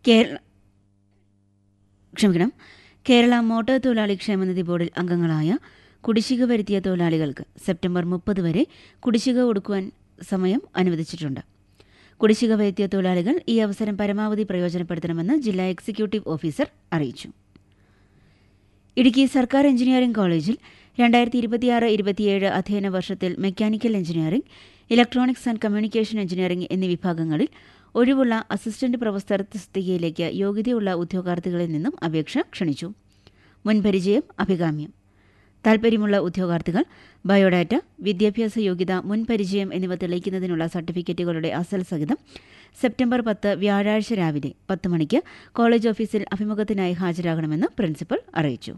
കേരള ക്ഷമിക്കണം കേരള മോട്ടോർ തൊഴിലാളി ക്ഷേമനിധി ബോർഡിൽ അംഗങ്ങളായ കുടിശ്ശിക വരുത്തിയ തൊഴിലാളികൾക്ക് സെപ്റ്റംബർ മുപ്പത് വരെ കുടിശ്ശിക കൊടുക്കുവാൻ സമയം അനുവദിച്ചിട്ടുണ്ട് കുടിശ്ശിക വരുത്തിയ തൊഴിലാളികൾ ഈ അവസരം പരമാവധി പ്രയോജനപ്പെടുത്തണമെന്ന് ജില്ലാ എക്സിക്യൂട്ടീവ് ഓഫീസർ അറിയിച്ചു ഇടുക്കി സർക്കാർ എഞ്ചിനീയറിംഗ് കോളേജിൽ രണ്ടായിരത്തി ഇരുപത്തിയാറ് ഇരുപത്തിയേഴ് അധ്യയന വർഷത്തിൽ mechanical engineering electronics and communication engineering എന്നീ വിഭാഗങ്ങളിൽ ഒഴിവുള്ള അസിസ്റ്റന്റ് പ്രൊഫസർ തസ്തികയിലേക്ക് യോഗ്യതയുള്ള ഉദ്യോഗാർത്ഥികളിൽ നിന്നും അപേക്ഷ ക്ഷണിച്ചു മുൻപരിചയം അഭികാമ്യം താൽപ്പര്യമുള്ള ഉദ്യോഗാർത്ഥികൾ ബയോഡാറ്റ വിദ്യാഭ്യാസ യോഗ്യത മുൻപരിചയം എന്നിവ തെളിയിക്കുന്നതിനുള്ള സർട്ടിഫിക്കറ്റുകളുടെ അസൽ സഹിതം സെപ്റ്റംബർ പത്ത് വ്യാഴാഴ്ച രാവിലെ പത്ത് മണിക്ക് കോളേജ് ഓഫീസിൽ അഭിമുഖത്തിനായി ഹാജരാകണമെന്ന് പ്രിൻസിപ്പൽ അറിയിച്ചു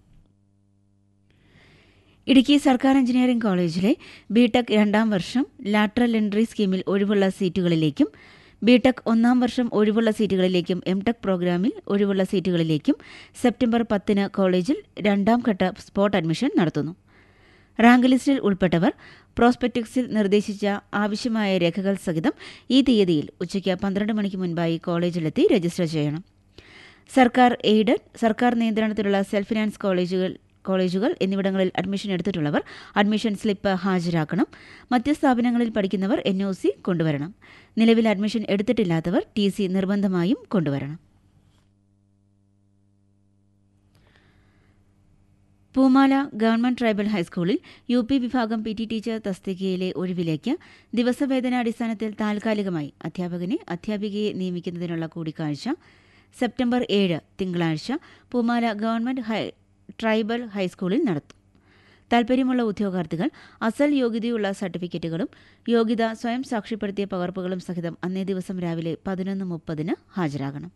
ഇടുക്കി സർക്കാർ എഞ്ചിനീയറിംഗ് കോളേജിലെ ബിടെക് രണ്ടാം വർഷം ലാറ്ററൽ എൻട്രി സ്കീമിൽ ഒഴിവുള്ള സീറ്റുകളിലേക്കും ബിടെക് ഒന്നാം വർഷം ഒഴിവുള്ള സീറ്റുകളിലേക്കും എംടെക് പ്രോഗ്രാമിൽ ഒഴിവുള്ള സീറ്റുകളിലേക്കും സെപ്റ്റംബർ പത്തിന് കോളേജിൽ രണ്ടാം ഘട്ട സ്പോട്ട് അഡ്മിഷൻ നടത്തുന്നു റാങ്ക് ലിസ്റ്റിൽ ഉൾപ്പെട്ടവർ പ്രോസ്പെക്ടക്സിൽ നിർദ്ദേശിച്ച ആവശ്യമായ രേഖകൾ സഹിതം ഈ തീയതിയിൽ ഉച്ചയ്ക്ക് പന്ത്രണ്ട് മണിക്ക് മുൻപായി കോളേജിലെത്തി രജിസ്റ്റർ ചെയ്യണം സർക്കാർ എയ്ഡഡ് സർക്കാർ നിയന്ത്രണത്തിലുള്ള സെൽഫ് ഫിനാൻസ് കോളേജുകൾ കോളേജുകൾ എന്നിവിടങ്ങളിൽ അഡ്മിഷൻ എടുത്തിട്ടുള്ളവർ അഡ്മിഷൻ സ്ലിപ്പ് ഹാജരാക്കണം മറ്റ് സ്ഥാപനങ്ങളിൽ പഠിക്കുന്നവർ എൻ ഒ സി കൊണ്ടുവരണം നിലവിൽ അഡ്മിഷൻ എടുത്തിട്ടില്ലാത്തവർ ടി സി നിർബന്ധമായും കൊണ്ടുവരണം പൂമാല ഗവൺമെന്റ് ട്രൈബൽ ഹൈസ്കൂളിൽ യു പി വിഭാഗം പി ടി ടീച്ചർ തസ്തികയിലെ ഒഴിവിലേക്ക് ദിവസവേതനാടിസ്ഥാനത്തിൽ താൽക്കാലികമായി അധ്യാപകനെ അധ്യാപികയെ നിയമിക്കുന്നതിനുള്ള കൂടിക്കാഴ്ച സെപ്റ്റംബർ ഏഴ് തിങ്കളാഴ്ച പൂമാല ഗവൺമെന്റ് ഹൈ ട്രൈബൽ ഹൈസ്കൂളിൽ നടത്തും താൽപ്പര്യമുള്ള ഉദ്യോഗാർത്ഥികൾ അസൽ യോഗ്യതയുള്ള സർട്ടിഫിക്കറ്റുകളും യോഗ്യത സ്വയം സാക്ഷ്യപ്പെടുത്തിയ പകർപ്പുകളും സഹിതം അന്നേ ദിവസം രാവിലെ പതിനൊന്ന് മുപ്പതിന് ഹാജരാകണം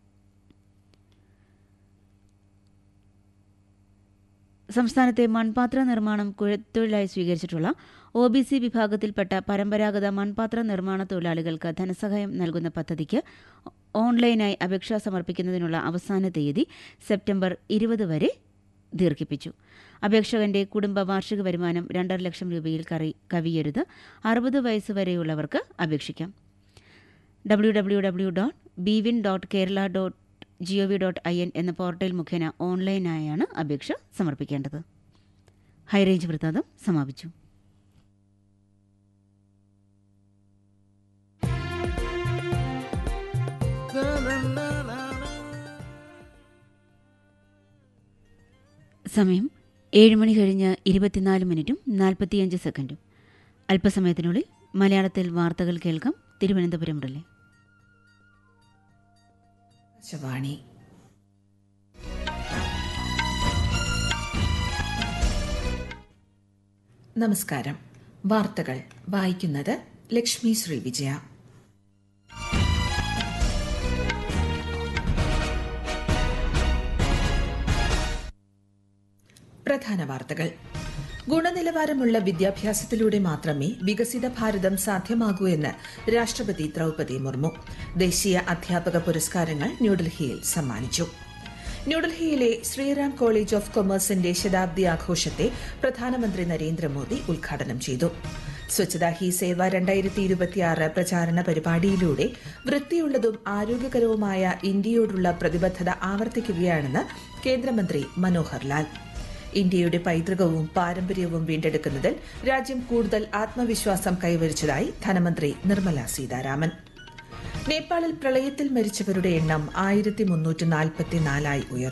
സംസ്ഥാനത്തെ മൺപാത്ര നിർമ്മാണം കുഴത്തൊഴിലായി സ്വീകരിച്ചിട്ടുള്ള ഒ ബി സി വിഭാഗത്തിൽപ്പെട്ട പരമ്പരാഗത മൺപാത്ര നിർമ്മാണ തൊഴിലാളികൾക്ക് ധനസഹായം നൽകുന്ന പദ്ധതിക്ക് ഓൺലൈനായി അപേക്ഷ സമർപ്പിക്കുന്നതിനുള്ള അവസാന തീയതി സെപ്റ്റംബർ ഇരുപത് വരെ ദീർഘിപ്പിച്ചു അപേക്ഷകന്റെ കുടുംബ വാർഷിക വരുമാനം രണ്ടര ലക്ഷം രൂപയിൽ കറി കവിയരുത് അറുപത് വയസ്സ് വരെയുള്ളവർക്ക് അപേക്ഷിക്കാം W W W dot bwin dot Kerala dot G O V dot I N എന്ന പോർട്ടൽ മുഖേന ഓൺലൈനായാണ് അപേക്ഷ സമർപ്പിക്കേണ്ടത് ഹൈറേഞ്ച് വൃത്താന്തം സമാപിച്ചു സമയം ഏഴ് മണി കഴിഞ്ഞ് ഇരുപത്തിനാല് മിനിറ്റും നാൽപ്പത്തിയഞ്ച് സെക്കൻഡും അല്പസമയത്തിനുള്ളിൽ മലയാളത്തിൽ വാർത്തകൾ കേൾക്കാം തിരുവനന്തപുരം റിലേ ആകാശവാണി നമസ്കാരം വാർത്തകൾ വായിക്കുന്നത് ലക്ഷ്മി ശ്രീ വിജയ പ്രധാന വാർത്തകൾ ഗുണനിലവാരമുള്ള വിദ്യാഭ്യാസത്തിലൂടെ മാത്രമേ വികസിത ഭാരതം സാധ്യമാകൂ എന്ന് രാഷ്ട്രപതി ദ്രൗപദി മുർമു ദേശീയ അധ്യാപക പുരസ്കാരങ്ങൾ ന്യൂഡൽഹിയിൽ സമ്മാനിച്ചു ന്യൂഡൽഹിയിലെ ശ്രീറാം കോളേജ് ഓഫ് കൊമേഴ്സിന്റെ ശതാബ്ദി ആഘോഷത്തെ പ്രധാനമന്ത്രി നരേന്ദ്രമോദി ഉദ്ഘാടനം ചെയ്തു സ്വച്ഛതാ ഹി സേവ രണ്ടായിരത്തി ഇരുപത്തിയാറ് പ്രചാരണ പരിപാടിയിലൂടെ വൃത്തിയുള്ളതും ആരോഗ്യകരവുമായ ഇന്ത്യയോടുള്ള പ്രതിബദ്ധത ആവർത്തിക്കുകയാണെന്ന് കേന്ദ്രമന്ത്രി മനോഹർ ലാൽ ഇന്ത്യയുടെ പൈതൃകവും പാരമ്പര്യവും വീണ്ടെടുക്കുന്നതിൽ രാജ്യം കൂടുതൽ ആത്മവിശ്വാസം കൈവരിച്ചതായി ധനമന്ത്രി നിർമ്മല സീതാരാമൻ നേപ്പാളിൽ പ്രളയത്തിൽ മരിച്ചവരുടെ എണ്ണം ആയിരത്തി മുന്നൂറ്റി നാൽപ്പത്തിനാലായി ഉയർന്നു